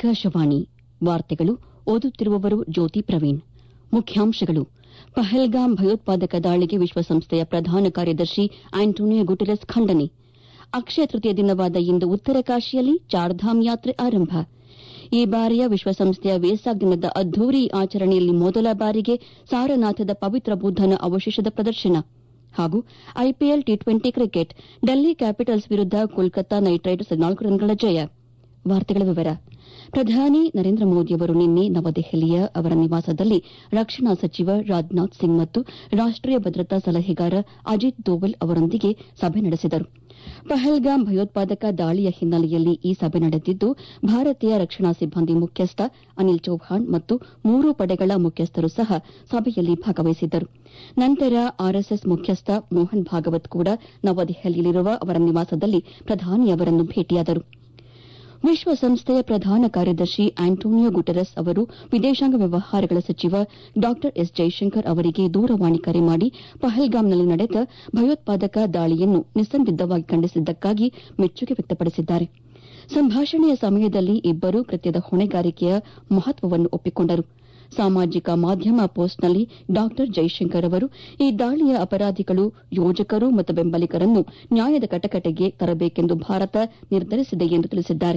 ಆಕಾಶವಾಣಿ ವಾರ್ತೆಗಳು ಓದುತ್ತಿರುವವರು ಜ್ಯೋತಿ ಪ್ರವೀಣ್ ಮುಖ್ಯಾಂಶಗಳು ಪಹಲ್ಗಾಮ್ ಭಯೋತ್ಪಾದಕ ದಾಳಿಗೆ ವಿಶ್ವಸಂಸ್ಥೆಯ ಪ್ರಧಾನ ಕಾರ್ಯದರ್ಶಿ ಆಂಟೋನಿಯೋ ಗುಟೆರಸ್ ಖಂಡನೆ ಅಕ್ಷಯ ತೃತೀಯ ದಿನವಾದ ಇಂದು ಉತ್ತರ ಕಾಶಿಯಲ್ಲಿ ಚಾರ್ಧಾಮ್ ಯಾತ್ರೆ ಆರಂಭ ಈ ಬಾರಿಯ ವಿಶ್ವಸಂಸ್ಥೆಯ ವೇಸಾಕ್ ದಿನದ ಅದ್ದೂರಿ ಆಚರಣೆಯಲ್ಲಿ ಮೊದಲ ಬಾರಿಗೆ ಸಾರನಾಥದ ಪವಿತ್ರ ಬುದ್ದನ ಅವಶೇಷದ ಪ್ರದರ್ಶನ ಹಾಗೂ IPL T twenty cricket Delhi capitals ವಿರುದ್ದ ಕೋಲ್ಕತಾ ನೈಟ್ ರೈಡರ್ಸ್ ನಾಲ್ಕು ರನ್ಗಳ ಜಯ ವಾರ್ತೆಗಳ ವಿವರ ಪ್ರಧಾನಿ ನರೇಂದ್ರ ಮೋದಿಯವರು ನಿನ್ನೆ ನವದೆಹಲಿಯ ಅವರ ನಿವಾಸದಲ್ಲಿ ರಕ್ಷಣಾ ಸಚಿವ ರಾಜನಾಥ್ ಸಿಂಗ್ ಮತ್ತು ರಾಷ್ಟೀಯ ಭದ್ರತಾ ಸಲಹೆಗಾರ ಅಜಿತ್ ದೋವಲ್ ಅವರೊಂದಿಗೆ ಸಭೆ ನಡೆಸಿದರು ಪಹಲ್ಗಾಮ್ ಭಯೋತ್ಪಾದಕ ದಾಳಿಯ ಹಿನ್ನೆಲೆಯಲ್ಲಿ ಈ ಸಭೆ ನಡೆದಿದ್ದು ಭಾರತೀಯ ರಕ್ಷಣಾ ಸಿಬ್ಬಂದಿ ಮುಖ್ಯಸ್ಥ ಅನಿಲ್ ಚೌಹಾಣ್ ಮತ್ತು ಮೂರೂ ಪಡೆಗಳ ಮುಖ್ಯಸ್ಥರು ಸಹ ಸಭೆಯಲ್ಲಿ ಭಾಗವಹಿಸಿದ್ದರು ನಂತರ ಆರ್ಎಸ್ಎಸ್ ಮುಖ್ಯಸ್ಥ ಮೋಹನ್ ಭಾಗವತ್ ಕೂಡ ನವದೆಹಲಿಯಲ್ಲಿರುವ ಅವರ ನಿವಾಸದಲ್ಲಿ ಪ್ರಧಾನಿಯವರನ್ನು ಭೇಟಿಯಾದರು ವಿಶ್ವಸಂಸ್ಥೆಯ ಪ್ರಧಾನ ಕಾರ್ಯದರ್ಶಿ ಆಂಟೋನಿಯೋ ಗುಟೆರಸ್ ಅವರು ವಿದೇಶಾಂಗ ವ್ಯವಹಾರಗಳ ಸಚಿವ ಡಾ ಎಸ್ ಜೈಶಂಕರ್ ಅವರಿಗೆ ದೂರವಾಣಿ ಕರೆ ಮಾಡಿ ಪಹಲ್ಗಾಮ್ನಲ್ಲಿ ನಡೆದ ಭಯೋತ್ಪಾದಕ ದಾಳಿಯನ್ನು ನಿಸ್ಸಂದಿಗ್ಧವಾಗಿ ಖಂಡಿಸಿದ್ದಕ್ಕಾಗಿ ಮೆಚ್ಚುಗೆ ವ್ಯಕ್ತಪಡಿಸಿದ್ದಾರೆ ಸಂಭಾಷಣೆಯ ಸಮಯದಲ್ಲಿ ಇಬ್ಬರೂ ಕೃತ್ಯದ ಹೊಣೆಗಾರಿಕೆಯ ಮಹತ್ವವನ್ನು ಒಪ್ಪಿಕೊಂಡರು ಸಾಮಾಜಿಕ ಮಾಧ್ಯಮ ಪೋಸ್ಟ್ನಲ್ಲಿ ಡಾ ಜೈಶಂಕರ್ ಅವರು ಈ ದಾಳಿಯ ಅಪರಾಧಿಗಳು ಯೋಜಕರು ಮತ್ತು ಬೆಂಬಲಿಗರನ್ನು ನ್ಯಾಯದ ಕಟಕಟೆಗೆ ತರಬೇಕೆಂದು ಭಾರತ ನಿರ್ಧರಿಸಿದೆ ಎಂದು ತಿಳಿಸಿದ್ದಾರೆ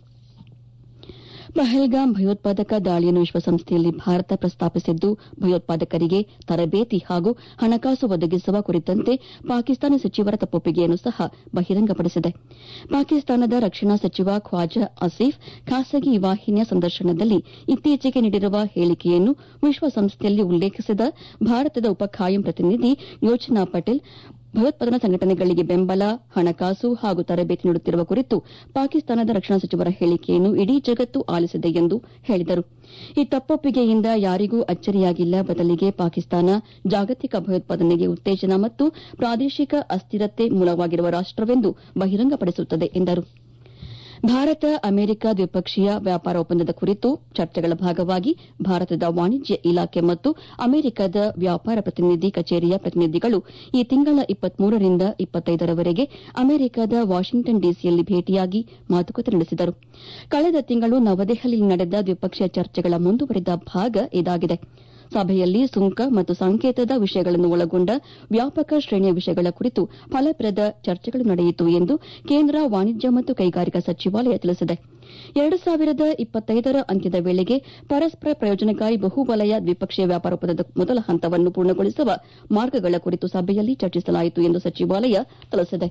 ಪಹಲ್ಗಾಮ್ ಭಯೋತ್ಪಾದಕ ದಾಳಿಯನ್ನು ವಿಶ್ವಸಂಸ್ಥೆಯಲ್ಲಿ ಭಾರತ ಪ್ರಸ್ತಾಪಿಸಿದ್ದು ಭಯೋತ್ಪಾದಕರಿಗೆ ತರಬೇತಿ ಹಾಗೂ ಹಣಕಾಸು ಒದಗಿಸುವ ಕುರಿತಂತೆ ಪಾಕಿಸ್ತಾನ ಸಚಿವರ ತಪ್ಪೊಪ್ಪಿಗೆಯನ್ನು ಸಹ ಬಹಿರಂಗಪಡಿಸಿದೆ ಪಾಕಿಸ್ತಾನದ ರಕ್ಷಣಾ ಸಚಿವ ಖ್ವಾಜಾ ಆಸೀಫ್ ಖಾಸಗಿ ವಾಹಿನಿಯ ಸಂದರ್ಶನದಲ್ಲಿ ಇತ್ತೀಚೆಗೆ ನೀಡಿರುವ ಹೇಳಿಕೆಯನ್ನು ವಿಶ್ವಸಂಸ್ಥೆಯಲ್ಲಿ ಉಲ್ಲೇಖಿಸಿದ ಭಾರತದ ಉಪ ಖಾಯಂ ಪ್ರತಿನಿಧಿ ಯೋಚನಾ ಪಟೇಲ್ ಭಯೋತ್ಪಾದನಾ ಸಂಘಟನೆಗಳಿಗೆ ಬೆಂಬಲ ಹಣಕಾಸು ಹಾಗೂ ತರಬೇತಿ ನೀಡುತ್ತಿರುವ ಕುರಿತು ಪಾಕಿಸ್ತಾನದ ರಕ್ಷಣಾ ಸಚಿವರ ಹೇಳಿಕೆಯನ್ನು ಇಡೀ ಜಗತ್ತು ಆಲಿಸಿದೆ ಎಂದು ಹೇಳಿದರು ಈ ತಪ್ಪೊಪ್ಪಿಗೆಯಿಂದ ಯಾರಿಗೂ ಅಚ್ಚರಿಯಾಗಿಲ್ಲ ಬದಲಿಗೆ ಪಾಕಿಸ್ತಾನ ಜಾಗತಿಕ ಭಯೋತ್ಪಾದನೆಗೆ ಉತ್ತೇಜನ ಮತ್ತು ಪ್ರಾದೇಶಿಕ ಅಸ್ಥಿರತೆ ಮೂಲವಾಗಿರುವ ರಾಷ್ಟವೆಂದು ಬಹಿರಂಗಪಡಿಸುತ್ತದೆ ಎಂದರು ಭಾರತ ಅಮೆರಿಕ ದ್ವಿಪಕ್ಷೀಯ ವ್ಯಾಪಾರ ಒಪ್ಪಂದದ ಕುರಿತು ಚರ್ಚೆಗಳ ಭಾಗವಾಗಿ ಭಾರತದ ವಾಣಿಜ್ಯ ಇಲಾಖೆ ಮತ್ತು ಅಮೆರಿಕದ ವ್ಯಾಪಾರ ಪ್ರತಿನಿಧಿ ಕಚೇರಿಯ ಪ್ರತಿನಿಧಿಗಳು ಈ ತಿಂಗಳ ರಿಂದ ರವರೆಗೆ ಅಮೆರಿಕದ ವಾಷಿಂಗ್ಟನ್ ಡಿಸಿಯಲ್ಲಿ ಭೇಟಿಯಾಗಿ ಮಾತುಕತೆ ನಡೆಸಿದರು ಕಳೆದ ತಿಂಗಳು ನವದೆಹಲಿಯಲ್ಲಿ ನಡೆದ ದ್ವಿಪಕ್ಷೀಯ ಚರ್ಚೆಗಳ ಮುಂದುವರಿದ ಭಾಗ ಇದಾಗಿದೆ ಸಭೆಯಲ್ಲಿ ಸುಂಕ ಮತ್ತು ಸಂಕೇತದ ವಿಷಯಗಳನ್ನು ಒಳಗೊಂಡ ವ್ಯಾಪಕ ಶ್ರೇಣಿಯ ವಿಷಯಗಳ ಕುರಿತು ಫಲಪ್ರದ ಚರ್ಚೆಗಳು ನಡೆಯಿತು ಎಂದು ಕೇಂದ್ರ ವಾಣಿಜ್ಯ ಮತ್ತು ಕೈಗಾರಿಕಾ ಸಚಿವಾಲಯ ತಿಳಿಸಿದೆ ಎರಡು ಸಾವಿರದ ಇಪ್ಪತ್ತೈದರ ಅಂತ್ಯದ ವೇಳೆಗೆ ಪರಸ್ಪರ ಪ್ರಯೋಜನಕಾರಿ ಬಹುವಲಯ ದ್ವಿಪಕ್ಷೀಯ ವ್ಯಾಪಾರ ಒಪ್ಪಂದದ ಮೊದಲ ಹಂತವನ್ನು ಪೂರ್ಣಗೊಳಿಸುವ ಮಾರ್ಗಗಳ ಕುರಿತು ಸಭೆಯಲ್ಲಿ ಚರ್ಚಿಸಲಾಯಿತು ಎಂದು ಸಚಿವಾಲಯ ತಿಳಿಸಿದೆ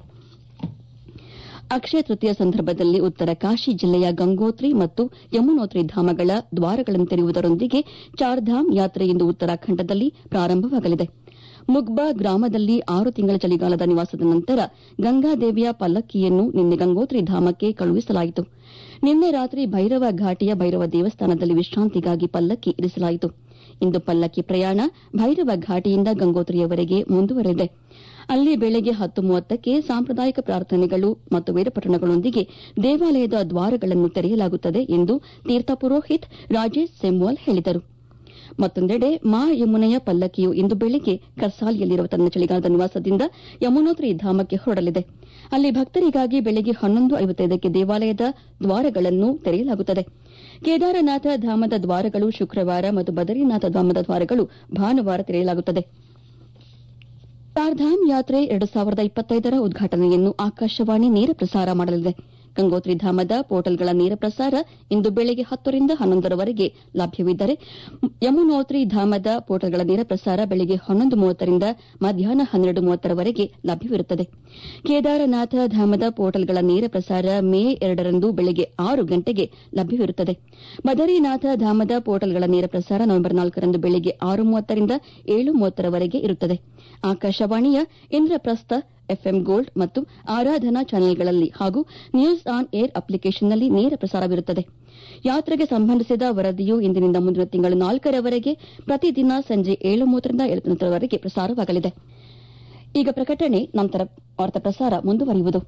ಅಕ್ಷಯ ತೃತೀಯ ಸಂದರ್ಭದಲ್ಲಿ ಉತ್ತರ ಕಾಶಿ ಜಿಲ್ಲೆಯ ಗಂಗೋತ್ರಿ ಮತ್ತು ಯಮುನೋತ್ರಿ ಧಾಮಗಳ ದ್ವಾರಗಳನ್ನು ತೆರೆಯುವುದರೊಂದಿಗೆ ಚಾರ್ಧಾಮ್ ಯಾತ್ರೆ ಇಂದು ಉತ್ತರಾಖಂಡದಲ್ಲಿ ಪ್ರಾರಂಭವಾಗಲಿದೆ ಮುಗ್ಬಾ ಗ್ರಾಮದಲ್ಲಿ ಆರು ತಿಂಗಳ ಚಳಿಗಾಲದ ನಿವಾಸದ ನಂತರ ಗಂಗಾದೇವಿಯ ಪಲ್ಲಕ್ಕಿಯನ್ನು ನಿನ್ನೆ ಗಂಗೋತ್ರಿ ಧಾಮಕ್ಕೆ ಕಳುಹಿಸಲಾಯಿತು ನಿನ್ನೆ ರಾತ್ರಿ ಭೈರವ ಘಾಟಿಯ ಭೈರವ ದೇವಸ್ಥಾನದಲ್ಲಿ ವಿಶ್ರಾಂತಿಗಾಗಿ ಪಲ್ಲಕ್ಕಿ ಇರಿಸಲಾಯಿತು ಇಂದು ಪಲ್ಲಕ್ಕಿ ಪ್ರಯಾಣ ಭೈರವ ಘಾಟಿಯಿಂದ ಗಂಗೋತ್ರಿಯವರೆಗೆ ಮುಂದುವರೆದಿದೆ ಅಲ್ಲಿ ಬೆಳಗ್ಗೆ ಹತ್ತು ಮೂವತ್ತಕ್ಕೆ ಸಾಂಪ್ರದಾಯಿಕ ಪ್ರಾರ್ಥನೆಗಳು ಮತ್ತು ವೇದಪಠಣಗಳೊಂದಿಗೆ ದೇವಾಲಯದ ದ್ವಾರಗಳನ್ನು ತೆರೆಯಲಾಗುತ್ತದೆ ಎಂದು ತೀರ್ಥ ಪುರೋಹಿತ್ ರಾಜೇಶ್ ಸೆಮ್ವಾಲ್ ಹೇಳಿದರು ಮತ್ತೊಂದೆಡೆ ಮಾ ಯಮುನೆಯ ಪಲ್ಲಕ್ಕಿಯು ಇಂದು ಬೆಳಗ್ಗೆ ಕರ್ಸಾಲಿಯಲ್ಲಿರುವ ತನ್ನ ಚಳಿಗಾಲದ ನಿವಾಸದಿಂದ ಯಮುನೋತ್ರಿ ಧಾಮಕ್ಕೆ ಹೊರಡಲಿದೆ ಅಲ್ಲಿ ಭಕ್ತರಿಗಾಗಿ ಬೆಳಗ್ಗೆ ಹನ್ನೊಂದು ಐವತ್ತೈದಕ್ಕೆ ದೇವಾಲಯದ ದ್ವಾರಗಳನ್ನು ತೆರೆಯಲಾಗುತ್ತದೆ ಕೇದಾರನಾಥ ಧಾಮದ ದ್ವಾರಗಳು ಶುಕ್ರವಾರ ಮತ್ತು ಬದರಿನಾಥ ಧಾಮದ ದ್ವಾರಗಳು ಭಾನುವಾರ ತೆರೆಯಲಾಗುತ್ತದೆ ಚಾರ್ಧಾಮ್ ಯಾತ್ರೆ ಎರಡು ಸಾವಿರದ ಇಪ್ಪತ್ತೈದರ ಉದ್ಘಾಟನೆಯನ್ನು ಆಕಾಶವಾಣಿ ನೇರ ಪ್ರಸಾರ ಮಾಡಲಿದೆ ಗಂಗೋತ್ರಿ ಧಾಮದ ಪೋರ್ಟಲ್ಗಳ ನೇರ ಪ್ರಸಾರ ಇಂದು ಬೆಳಗ್ಗೆ ಹತ್ತರಿಂದ ಹನ್ನೊಂದರವರೆಗೆ ಲಭ್ಯವಿದ್ದರೆ ಯಮುನೋತ್ರಿ ಧಾಮದ ಪೋರ್ಟಲ್ಗಳ ನೇರ ಪ್ರಸಾರ ಬೆಳಗ್ಗೆ ಹನ್ನೊಂದು ಮೂವತ್ತರಿಂದ ಮಧ್ಯಾಹ್ನ ಹನ್ನೆರಡು ಮೂವತ್ತರವರೆಗೆ ಲಭ್ಯವಿರುತ್ತದೆ ಕೇದಾರನಾಥ ಧಾಮದ ಪೋರ್ಟಲ್ಗಳ ನೇರ ಪ್ರಸಾರ ಮೇ ಎರಡರಂದು ಬೆಳಗ್ಗೆ ಆರು ಗಂಟೆಗೆ ಲಭ್ಯವಿರುತ್ತದೆ ಬದರಿನಾಥ ಧಾಮದ ಪೋರ್ಟಲ್ಗಳ ನೇರ ಪ್ರಸಾರ ನವೆಂಬರ್ ನಾಲ್ಕರಂದು ಬೆಳಗ್ಗೆ ಆರು ಮೂವತ್ತರಿಂದ ಏಳು ಮೂವತ್ತರವರೆಗೆ ಇರುತ್ತದೆ ಆಕಾಶವಾಣಿಯ ಇಂದ್ರಪ್ರಸ್ಥ ಎಫ್ಎಂ ಗೋಲ್ಡ್ ಮತ್ತು ಆರಾಧನಾ ಚಾನೆಲ್ಗಳಲ್ಲಿ ಹಾಗೂ ನ್ಯೂಸ್ ಆನ್ ಏರ್ ಅಪ್ಲಿಕೇಶನ್ನಲ್ಲಿ ನೇರ ಪ್ರಸಾರವಿರುತ್ತದೆ ಯಾತ್ರೆಗೆ ಸಂಬಂಧಿಸಿದ ವರದಿಯು ಇಂದಿನಿಂದ ಮುಂದಿನ ತಿಂಗಳು ನಾಲ್ಕರವರೆಗೆ ಪ್ರತಿದಿನ ಸಂಜೆ ಏಳು ಮೂವತ್ತರಿಂದ ಏಳು ಪ್ರಸಾರವಾಗಲಿದೆ ಈಗ ಪ್ರಕಟಣೆ ನಂತರ ವಾರ್ತಾ ಪ್ರಸಾರ ಮುಂದುವರಿಯುವುದು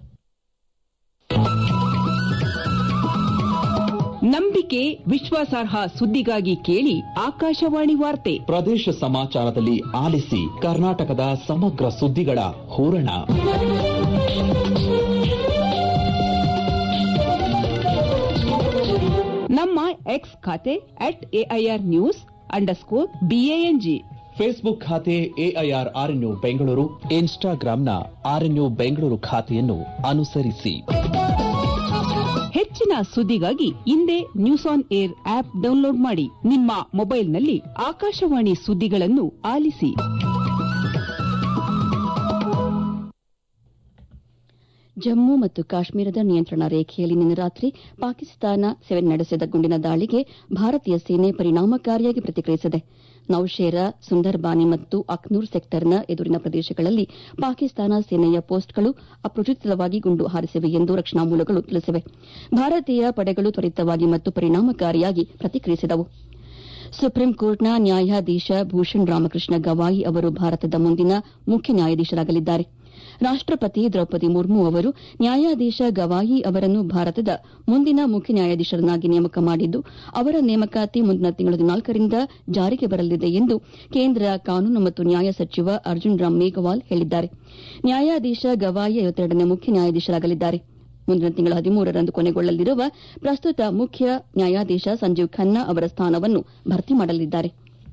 ನಂಬಿಕೆ ವಿಶ್ವಾಸಾರ್ಹ ಸುದ್ದಿಗಾಗಿ ಕೇಳಿ ಆಕಾಶವಾಣಿ ವಾರ್ತೆ ಪ್ರದೇಶ ಸಮಾಚಾರದಲ್ಲಿ ಆಲಿಸಿ ಕರ್ನಾಟಕದ ಸಮಗ್ರ ಸುದ್ದಿಗಳ ಹೂರಣ ನಮ್ಮ ಎಕ್ಸ್ ಖಾತೆ at AIR news underscore BANG Facebook ಖಾತೆ ಎಐಆರ್ ಆರ್ಎನ್ಯು ಬೆಂಗಳೂರು ಇನ್ಸ್ಟಾಗ್ರಾಂನ ಆರ್ಎನ್ಯು ಬೆಂಗಳೂರು ಖಾತೆಯನ್ನು ಅನುಸರಿಸಿ ಹೆಚ್ಚಿನ ಸುದ್ದಿಗಾಗಿ ಹಿಂದೆ news on air app download ಮಾಡಿ ನಿಮ್ಮ ಮೊಬೈಲ್ನಲ್ಲಿ ಆಕಾಶವಾಣಿ ಸುದ್ದಿಗಳನ್ನು ಆಲಿಸಿ ಜಮ್ಮು ಮತ್ತು ಕಾಶ್ಮೀರದ ನಿಯಂತ್ರಣ ರೇಖೆಯಲ್ಲಿ ನಿನ್ನೆ ರಾತ್ರಿ ಪಾಕಿಸ್ತಾನ ಸೆವೆನ್ ನಡೆಸಿದ ಗುಂಡಿನ ದಾಳಿಗೆ ಭಾರತೀಯ ಸೇನೆ ಪರಿಣಾಮಕಾರಿಯಾಗಿ ಪ್ರತಿಕ್ರಿಯಿಸಿದೆ ನೌಶೇರಾ ಸುಂದರ್ಬಾನಿ ಮತ್ತು ಅಖ್ನೂರ್ ಸೆಕ್ಟರ್ನ ಎದುರಿನ ಪ್ರದೇಶಗಳಲ್ಲಿ ಪಾಕಿಸ್ತಾನ ಸೇನೆಯ ಪೋಸ್ಟ್ಗಳು ಅಪ್ರಚೋದಿತವಾಗಿ ಗುಂಡು ಹಾರಿಸಿವೆ ಎಂದು ರಕ್ಷಣಾ ಮೂಲಗಳು ತಿಳಿಸಿವೆ ಭಾರತೀಯ ಪಡೆಗಳು ತ್ವರಿತವಾಗಿ ಮತ್ತು ಪರಿಣಾಮಕಾರಿಯಾಗಿ ಪ್ರತಿಕ್ರಿಯಿಸಿದವು ಸುಪ್ರೀಂ ಕೋರ್ಟ್ನ ನ್ಯಾಯಾಧೀಶ ಭೂಷಣ್ ರಾಮಕೃಷ್ಣ ಗವಾಯಿ ಅವರು ಭಾರತದ ಮುಂದಿನ ಮುಖ್ಯ ನ್ಯಾಯಾಧೀಶರಾಗಲಿದ್ದಾರೆ ರಾಷ್ಟಪತಿ ದ್ರೌಪದಿ ಮುರ್ಮು ಅವರು ನ್ಯಾಯಾಧೀಶ ಗವಾಯಿ ಅವರನ್ನು ಭಾರತದ ಮುಂದಿನ ಮುಖ್ಯ ನ್ಯಾಯಾಧೀಶರನ್ನಾಗಿ ನೇಮಕ ಮಾಡಿದ್ದು ಅವರ ನೇಮಕಾತಿ ಮುಂದಿನ ತಿಂಗಳ ಹದಿನಾಲ್ಕರಿಂದ ಜಾರಿಗೆ ಬರಲಿದೆ ಎಂದು ಕೇಂದ್ರ ಕಾನೂನು ಮತ್ತು ನ್ಯಾಯ ಸಚಿವ ಅರ್ಜುನ್ ರಾಮ್ ಮೇಘವಾಲ್ ಹೇಳಿದ್ದಾರೆ ನ್ಯಾಯಾಧೀಶ ಗವಾಯಿ ಐವತ್ತೆರಡನೇ ಮುಖ್ಯ ನ್ಯಾಯಾಧೀಶರಾಗಲಿದ್ದಾರೆ ಮುಂದಿನ ತಿಂಗಳ ಹದಿಮೂರರಂದು ಕೊನೆಗೊಳ್ಳಲಿರುವ ಪ್ರಸ್ತುತ ಮುಖ್ಯ ನ್ಯಾಯಾಧೀಶ ಸಂಜೀವ್ ಖನ್ನಾ ಅವರ ಸ್ಥಾನವನ್ನು ಭರ್ತಿ ಮಾಡಲಿದ್ದಾರೆ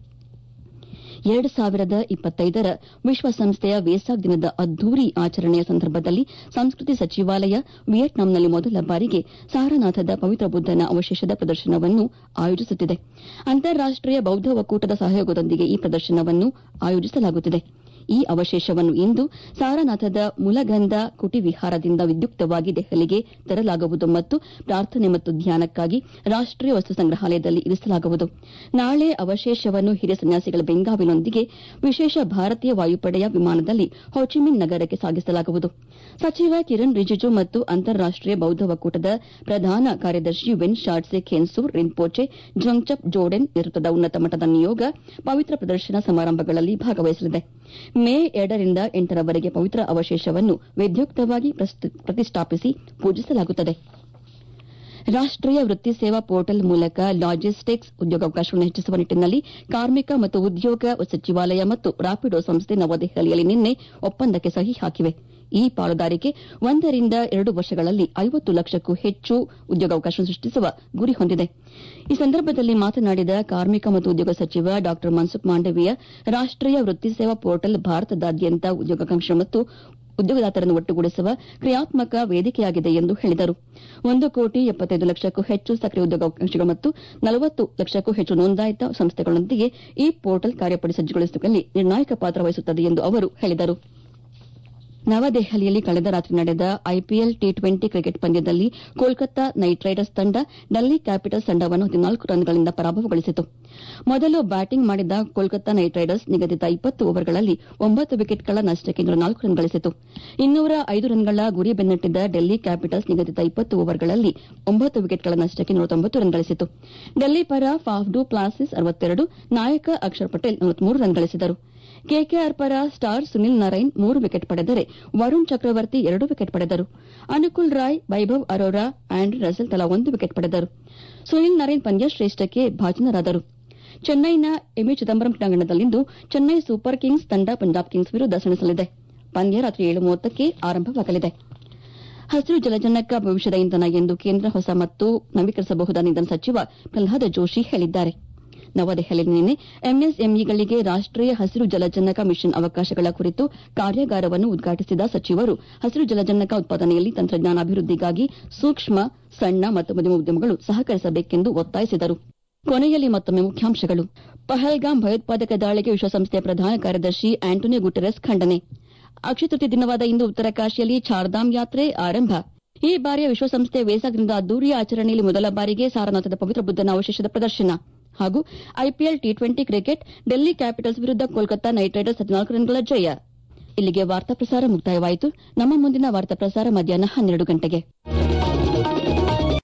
ಎರಡು ಸಾವಿರದ ಇಪ್ಪತ್ತೈದರ ವಿಶ್ವಸಂಸ್ಥೆಯ ವೇಸಾಕ್ ದಿನದ ಅದ್ದೂರಿ ಆಚರಣೆಯ ಸಂದರ್ಭದಲ್ಲಿ ಸಂಸ್ಕೃತಿ ಸಚಿವಾಲಯ ವಿಯೆಟ್ನಾಂನಲ್ಲಿ ಮೊದಲ ಬಾರಿಗೆ ಸಾರನಾಥದ ಪವಿತ್ರ ಬುದ್ದನ ಅವಶೇಷದ ಪ್ರದರ್ಶನವನ್ನು ಆಯೋಜಿಸುತ್ತಿದೆ ಅಂತಾರಾಷ್ಟೀಯ ಬೌದ್ಧ ಒಕ್ಕೂಟದ ಸಹಯೋಗದೊಂದಿಗೆ ಈ ಪ್ರದರ್ಶನವನ್ನು ಆಯೋಜಿಸಲಾಗುತ್ತಿದೆ ಈ ಅವಶೇಷವನ್ನು ಇಂದು ಸಾರನಾಥದ ಮುಲಗಂಧ ಕುಟಿವಿಹಾರದಿಂದ ವಿದ್ಯುಕ್ತವಾಗಿ ದೆಹಲಿಗೆ ತರಲಾಗುವುದು ಮತ್ತು ಪ್ರಾರ್ಥನೆ ಮತ್ತು ಧ್ಯಾನಕ್ಕಾಗಿ ರಾಷ್ಟೀಯ ವಸ್ತು ಸಂಗ್ರಹಾಲಯದಲ್ಲಿ ಇರಿಸಲಾಗುವುದು ನಾಳೆ ಅವಶೇಷವನ್ನು ಹಿರಿಯ ಸನ್ಯಾಸಿಗಳ ಬೆಂಗಾವಿನೊಂದಿಗೆ ವಿಶೇಷ ಭಾರತೀಯ ವಾಯುಪಡೆಯ ವಿಮಾನದಲ್ಲಿ ಹೊಚಿಮಿನ್ ನಗರಕ್ಕೆ ಸಾಗಿಸಲಾಗುವುದು ಸಚಿವ ಕಿರಣ್ ರಿಜಿಜು ಮತ್ತು ಅಂತಾರಾಷ್ಟೀಯ ಬೌದ್ಧ ಒಕ್ಕೂಟದ ಪ್ರಧಾನ ಕಾರ್ಯದರ್ಶಿ ವೆನ್ ಶಾರ್ಟ್ಸೆ ಖೇನ್ಸೂರ್ ರಿನ್ಪೋಚೆ ಜೊಂಗ್ಚಪ್ ಜೋಡೆನ್ ನೇತೃತ್ವದ ಉನ್ನತ ಮಟ್ಟದ ನಿಯೋಗ ಪವಿತ್ರ ಪ್ರದರ್ಶನ ಸಮಾರಂಭಗಳಲ್ಲಿ ಭಾಗವಹಿಸಲಿದೆ ಮೇ ಎರಡರಿಂದ ಎಂಟರವರೆಗೆ ಪವಿತ್ರ ಅವಶೇಷವನ್ನು ವಿದ್ಯುಕ್ತವಾಗಿ ಪ್ರತಿಷ್ಠಾಪಿಸಿ ಪೂಜಿಸಲಾಗುತ್ತದೆ ರಾಷ್ಟೀಯ ವೃತ್ತಿ ಸೇವಾ ಪೋರ್ಟಲ್ ಮೂಲಕ ಲಾಜಿಸ್ಟಿಕ್ಸ್ ಉದ್ಯೋಗಾವಕಾಶವನ್ನು ಹೆಚ್ಚಿಸುವ ನಿಟ್ಟಿನಲ್ಲಿ ಕಾರ್ಮಿಕ ಮತ್ತು ಉದ್ಯೋಗ ಸಚಿವಾಲಯ ಮತ್ತು ರಾಪಿಡೋ ಸಂಸ್ಥೆ ನವದೆಹಲಿಯಲ್ಲಿ ನಿನ್ನೆ ಒಪ್ಪಂದಕ್ಕೆ ಸಹಿ ಹಾಕಿವೆ ಈ ಪಾಲುದಾರಿಕೆ ಒಂದರಿಂದ ಎರಡು ವರ್ಷಗಳಲ್ಲಿ ಐವತ್ತು ಲಕ್ಷಕ್ಕೂ ಹೆಚ್ಚು ಉದ್ಯೋಗಾವಕಾಶ ಸೃಷ್ಟಿಸುವ ಗುರಿ ಹೊಂದಿದೆ ಈ ಸಂದರ್ಭದಲ್ಲಿ ಮಾತನಾಡಿದ ಕಾರ್ಮಿಕ ಮತ್ತು ಉದ್ಯೋಗ ಸಚಿವ ಡಾ ಮನ್ಸುಖ್ ಮಾಂಡವೀಯ ರಾಷ್ಟೀಯ ವೃತ್ತಿ ಸೇವಾ ಪೋರ್ಟಲ್ ಭಾರತದಾದ್ಯಂತ ಉದ್ಯೋಗಾಕಾಂಕ್ಷೆ ಮತ್ತು ಉದ್ಯೋಗದಾತರನ್ನು ಒಟ್ಟುಗೂಡಿಸುವ ಕ್ರಿಯಾತ್ಮಕ ವೇದಿಕೆಯಾಗಿದೆ ಎಂದು ಹೇಳಿದರು ಒಂದು ಕೋಟಿ ಎಪ್ಪತ್ತೈದು ಲಕ್ಷಕ್ಕೂ ಹೆಚ್ಚು ಸಕ್ರಿಯ ಉದ್ಯೋಗಾಕಾಂಕ್ಷಿಗಳು ಮತ್ತು ನಲವತ್ತು ಲಕ್ಷಕ್ಕೂ ಹೆಚ್ಚು ನೋಂದಾಯಿತ ಸಂಸ್ಥೆಗಳೊಂದಿಗೆ ಈ ಪೋರ್ಟಲ್ ಕಾರ್ಯಪಡೆ ಸಜ್ಜುಗೊಳಿಸುವಲ್ಲಿ ನಿರ್ಣಾಯಕ ಪಾತ್ರ ವಹಿಸುತ್ತದೆ ಎಂದು ಅವರು ಹೇಳಿದರು ನವದೆಹಲಿಯಲ್ಲಿ ಕಳೆದ ರಾತ್ರಿ ನಡೆದ ಐಪಿಎಲ್ ಟಿ ಟ್ವೆಂಟಿ ಕ್ರಿಕೆಟ್ ಪಂದ್ಯದಲ್ಲಿ ಕೋಲ್ಕತ್ತಾ ನೈಟ್ ರೈಡರ್ಸ್ ತಂಡ ಡೆಲ್ಲಿ ಕ್ಯಾಪಿಟಲ್ಸ್ ತಂಡವನ್ನು ಹದಿನಾಲ್ಕು ರನ್ಗಳಿಂದ ಪರಾಭವಗೊಳಿಸಿತು ಮೊದಲು ಬ್ಯಾಟಿಂಗ್ ಮಾಡಿದ ಕೋಲ್ಕತ್ತಾ ನೈಟ್ ರೈಡರ್ಸ್ ನಿಗದಿತ ಇಪ್ಪತ್ತು ಓವರ್ಗಳಲ್ಲಿ ಒಂಬತ್ತು ವಿಕೆಟ್ಗಳ ನಷ್ಟಕ್ಕೆ ನೂರ ನಾಲ್ಕು ರನ್ ಗಳಿಸಿತು ಇನ್ನೂರ ಐದು ರನ್ಗಳ ಗುರಿ ಬೆನ್ನಟ್ಟಿದ್ದ ಡೆಲ್ಲಿ ಕ್ಯಾಪಿಟಲ್ಸ್ ನಿಗದಿತ ಇಪ್ಪತ್ತು ಓವರ್ಗಳಲ್ಲಿ ಒಂಬತ್ತು ವಿಕೆಟ್ಗಳ ನಷ್ಟಕ್ಕೆ ನೂರ ತೊಂಬತ್ತು ರನ್ ಗಳಿಸಿತು ಡೆಲ್ಲಿ ಪರ ಫಾಫ್ ಡು ಪ್ಲಾಸಿಸ್ ಅರವತ್ತೆರಡು ನಾಯಕ ಅಕ್ಷರ್ ಪಟೇಲ್ ನಲವತ್ಮೂರು ರನ್ ಗಳಿಸಿದರು ಕೆಕೆಆರ್ ಪರ ಸ್ಟಾರ್ ಸುನಿಲ್ ನಾರಾಯಣ್ ಮೂರು ವಿಕೆಟ್ ಪಡೆದರೆ ವರುಣ್ ಚಕ್ರವರ್ತಿ ಎರಡು ವಿಕೆಟ್ ಪಡೆದರು ಅನುಕುಲ್ ರಾಯ್ ವೈಭವ್ ಅರೋರಾ ಆಂಡ್ರಿ ರಸೆಲ್ ತಲಾ ಒಂದು ವಿಕೆಟ್ ಪಡೆದರು ಸುನಿಲ್ ನಾರಾಯಣ್ ಪಂದ್ಯ ಶ್ರೇಷ್ಠಕ್ಕೆ ಭಾಜನರಾದರು ಚೆನ್ನೈನ ಎಂಎ ಚಿದಂಬರಂ ಕ್ರೀಡಾಂಗಣದಲ್ಲಿಂದು ಚೆನ್ನೈ ಸೂಪರ್ ಕಿಂಗ್ಸ್ ತಂಡ ಪಂಜಾಬ್ ಕಿಂಗ್ಸ್ ವಿರುದ್ಧ ಸೆಣಸಲಿದೆ ಪಂದ್ಯ ರಾತ್ರಿ ಏಳು ಮೂವತ್ತಕ್ಕೆ ಆರಂಭವಾಗಲಿದೆ ಹಸಿರು ಜಲಜನಕ ಭವಿಷ್ಯದ ಇಂಧನ ಎಂದು ಕೇಂದ್ರ ಹೊಸ ಮತ್ತು ನವೀಕರಿಸಬಹುದಾದ ಇಂಧನ ಸಚಿವ ಪ್ರಹ್ಲಾದ ಜೋಶಿ ಹೇಳಿದ್ದಾರೆ ನವದೆಹಲಿಯಲ್ಲಿ ನಿನ್ನೆ ಎಂಎಸ್ಎಂಇಗಳಿಗೆ ರಾಷ್ಟೀಯ ಹಸಿರು ಜಲಜನಕ ಮಿಷನ್ ಅವಕಾಶಗಳ ಕುರಿತು ಕಾರ್ಯಾಗಾರವನ್ನು ಉದ್ಘಾಟಿಸಿದ ಸಚಿವರು ಹಸಿರು ಜಲಜನಕ ಉತ್ಪಾದನೆಯಲ್ಲಿ ತಂತ್ರಜ್ಞಾನ ಅಭಿವೃದ್ಧಿಗಾಗಿ ಸೂಕ್ಷ್ಮ ಸಣ್ಣ ಮತ್ತು ಮಧ್ಯಮ ಉದ್ಯಮಗಳು ಸಹಕರಿಸಬೇಕೆಂದು ಒತ್ತಾಯಿಸಿದರು ಕೊನೆಯಲ್ಲಿ ಮತ್ತೊಮ್ಮೆ ಮುಖ್ಯಾಂಶಗಳು ಪಹಲ್ಗಾಮ್ ಭಯೋತ್ಪಾದಕ ದಾಳಿಗೆ ವಿಶ್ವಸಂಸ್ಥೆಯ ಪ್ರಧಾನ ಕಾರ್ಯದರ್ಶಿ ಆಂಟೋನಿಯೋ ಗುಟೆರಸ್ ಖಂಡನೆ ಅಕ್ಷಯ ತೃತೀಯ ದಿನವಾದ ಇಂದು ಉತ್ತರಕಾಶಿಯಲ್ಲಿ ಚಾರ್ಧಾಮ್ ಯಾತ್ರೆ ಆರಂಭ ಈ ಬಾರಿಯ ವಿಶ್ವಸಂಸ್ಥೆ ವೇಸಾಕ್ ದಿನದ ಅದ್ದೂರಿ ಆಚರಣೆಯಲ್ಲಿ ಮೊದಲ ಬಾರಿಗೆ ಸಾರನಾಥದ ಪವಿತ್ರ ಬುದ್ದನ ಅವಶೇಷದ ಪ್ರದರ್ಶನ ಹಾಗೂ IPL T twenty cricket Delhi capitals ವಿರುದ್ಧ ಕೋಲ್ಕತ್ತಾ ನೈಟ್ ರೈಡರ್ಸ್ ಹದಿನಾಲ್ಕು ರನ್ಗಳ ಜಯ ಇಲ್ಲಿಗೆ ವಾರ್ತಾ ಪ್ರಸಾರ ಮುಕ್ತಾಯವಾಯಿತು ನಮ್ಮ ಮುಂದಿನ ವಾರ್ತಾ ಪ್ರಸಾರ ಮಧ್ಯಾಹ್ನ ಹನ್ನೆರಡು ಗಂಟೆಗೆ